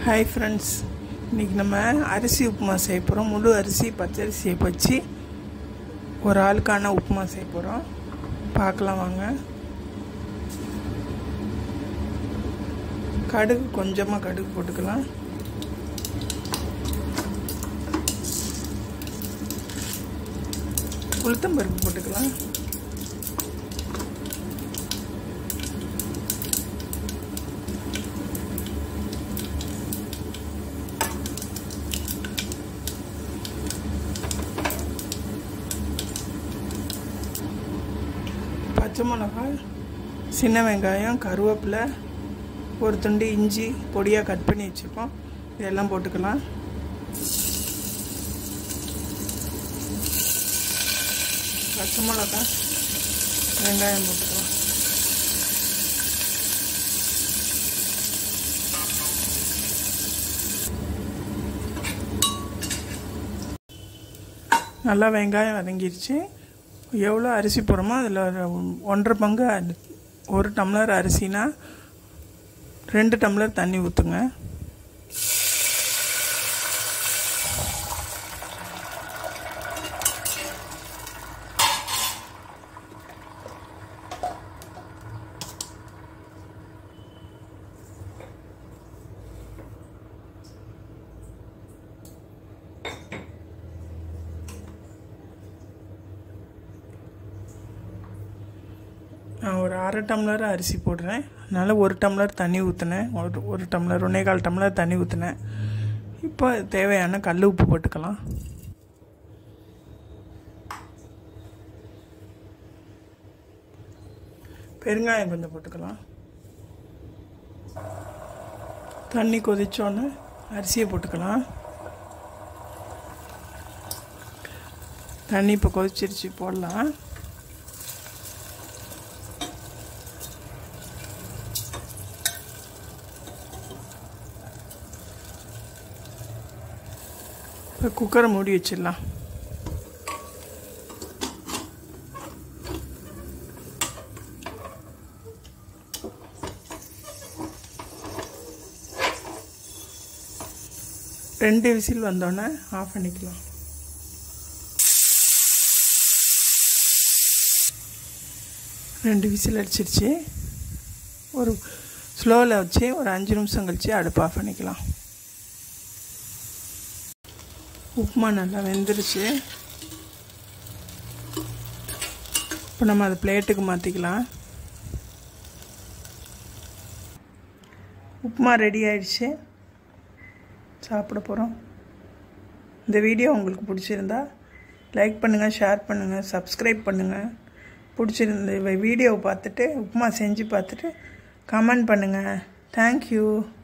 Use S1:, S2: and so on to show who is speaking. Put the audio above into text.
S1: hi friends இன்றைக்கி நம்ம அரிசி உப்புமா செய்ய போகிறோம் முழு அரிசி பச்சரிசியை வச்சு ஒரு ஆளுக்கான உப்புமா செய்ய போகிறோம் பார்க்கலாம் வாங்க கடுகு கொஞ்சமாக கடுகு போட்டுக்கலாம் உளுத்தம்பருப்பு போட்டுக்கலாம் பச்சை மிளகாய் சின்ன வெங்காயம் கருவேப்பிலை ஒரு துண்டு இஞ்சி பொடியாக கட் பண்ணி வச்சுருக்கோம் இதெல்லாம் போட்டுக்கலாம் பச்சை மிளகாய் வெங்காயம் போட்டுக்கலாம் நல்லா வெங்காயம் வதங்கிருச்சு எவ்வளோ அரிசி போடுறோமோ அதில் ஒன்றரை பங்கு ஒரு டம்ளர் அரிசினா ரெண்டு டம்ளர் தண்ணி ஊற்றுங்க நான் ஒரு அரை டம்ளர் அரிசி போடுறேன் அதனால் ஒரு டம்ளர் தண்ணி ஊற்றினேன் ஒரு ஒரு டம்ளர் ஒன்றே கால் டம்ளர் தண்ணி ஊற்றினேன் இப்போ தேவையான கல் உப்பு போட்டுக்கலாம் பெருங்காயம் கொஞ்சம் போட்டுக்கலாம் தண்ணி கொதிச்சோன்னு அரிசியை போட்டுக்கலாம் தண்ணி இப்போ கொதிச்சிருச்சு போடலாம் இப்போ குக்கரை மூடி வச்சிடலாம் ரெண்டு விசில் வந்தோடனே ஆஃப் பண்ணிக்கலாம் ரெண்டு விசில் அடிச்சிருச்சு ஒரு ஸ்லோவில் வச்சு ஒரு அஞ்சு நிமிஷம் கழித்து அடுப்பு ஆஃப் பண்ணிக்கலாம் உப்புமா நல்லா வெந்துருச்சு இப்போ நம்ம அதை பிளேட்டுக்கு மாற்றிக்கலாம் உப்புமா ரெடி ஆயிடுச்சு சாப்பிட போகிறோம் இந்த வீடியோ உங்களுக்கு பிடிச்சிருந்தா லைக் பண்ணுங்கள் ஷேர் பண்ணுங்கள் சப்ஸ்கிரைப் பண்ணுங்கள் பிடிச்சிருந்த வீடியோவை பார்த்துட்டு உப்புமா செஞ்சு பார்த்துட்டு கமெண்ட் பண்ணுங்கள் தேங்க்யூ